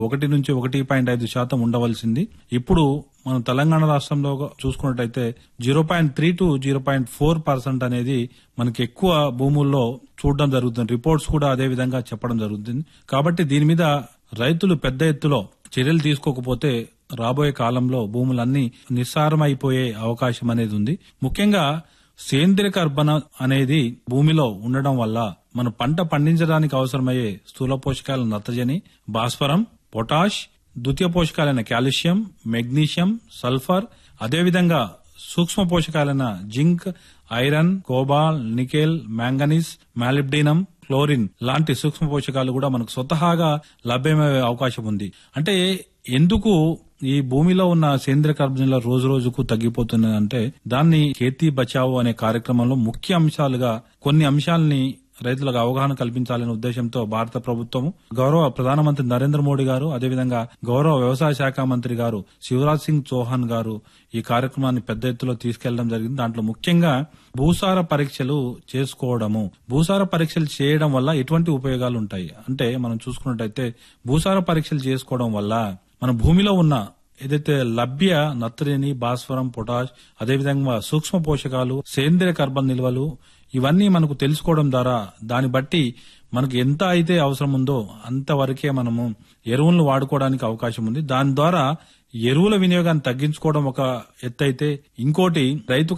ఒకటి నుంచి ఒకటి పాయింట్ ఐదు శాతం ఉండవలసింది ఇప్పుడు మనం తెలంగాణ రాష్ట్రంలో చూసుకున్నట్టయితే zero point three to zero point four percent అనేది మనకి ఎక్కువ భూముల్లో చూడడం జరుగుతుంది రిపోర్ట్స్ కూడా అదే విధంగా చెప్పడం జరుగుతుంది కాబట్టి దీని మీద రైతులు పెద్ద ఎత్తులో చర్యలు తీసుకోకపోతే రాబోయే కాలంలో భూములన్నీ నిస్సారమైపోయే అవకాశం అనేది ఉంది ముఖ్యంగా సేంద్రియ కర్బన అనేది భూమిలో ఉండడం వల్ల మన పంట పండించడానికి అవసరమయ్యే స్థూల పోషకాల నత్రజని భాస్వరం పొటాష్ ద్వితీయ పోషకాలైన కాల్షియం మెగ్నీషియం సల్ఫర్ అదేవిధంగా సూక్ష్మ పోషకాలైన zinc iron cobalt nickel manganese molybdenum chlorine లాంటి సూక్ష్మ పోషకాలు కూడా మనకు స్వతహాగా లభ్యమయ్యే అవకాశం ఉంది అంటే ఎందుకు ఈ భూమిలో ఉన్న సేంద్రియ కర్బనిల రోజు రోజుకు తగ్గిపోతున్నది అంటే దాన్ని ఖేతీ బచావో అనే కార్యక్రమంలో ముఖ్య అంశాలుగా కొన్ని అంశాలని రైతులకు అవగాహన కల్పించాలనే ఉద్దేశంతో భారత ప్రభుత్వం గౌరవ ప్రధానమంత్రి నరేంద్ర మోడీ గారు అదేవిధంగా గౌరవ వ్యవసాయ శాఖ మంత్రి గారు శివరాజ్ సింగ్ చౌహాన్ గారు ఈ కార్యక్రమాన్ని పెద్ద ఎత్తులో తీసుకెళ్లడం జరిగింది దాంట్లో ముఖ్యంగా భూసార పరీక్షలు చేసుకోవడము భూసార పరీక్షలు చేయడం వల్ల ఎటువంటి ఉపయోగాలు ఉంటాయి అంటే మనం చూసుకున్నట్టయితే భూసార పరీక్షలు చేసుకోవడం వల్ల మన భూమిలో ఉన్న ఏదైతే లభ్య నత్రజని భాస్వరం పొటాష్ అదేవిధంగా సూక్ష్మ పోషకాలు సేంద్రియ కర్బన్ నిల్వలు ఇవన్నీ మనకు తెలుసుకోవడం ద్వారా దాన్ని బట్టి మనకు ఎంత అయితే అవసరం ఉందో అంతవరకే మనము ఎరువులను వాడుకోవడానికి అవకాశం ఉంది దాని ద్వారా ఎరువుల వినియోగాన్ని తగ్గించుకోవడం ఒక ఎత్తు అయితే ఇంకోటి రైతు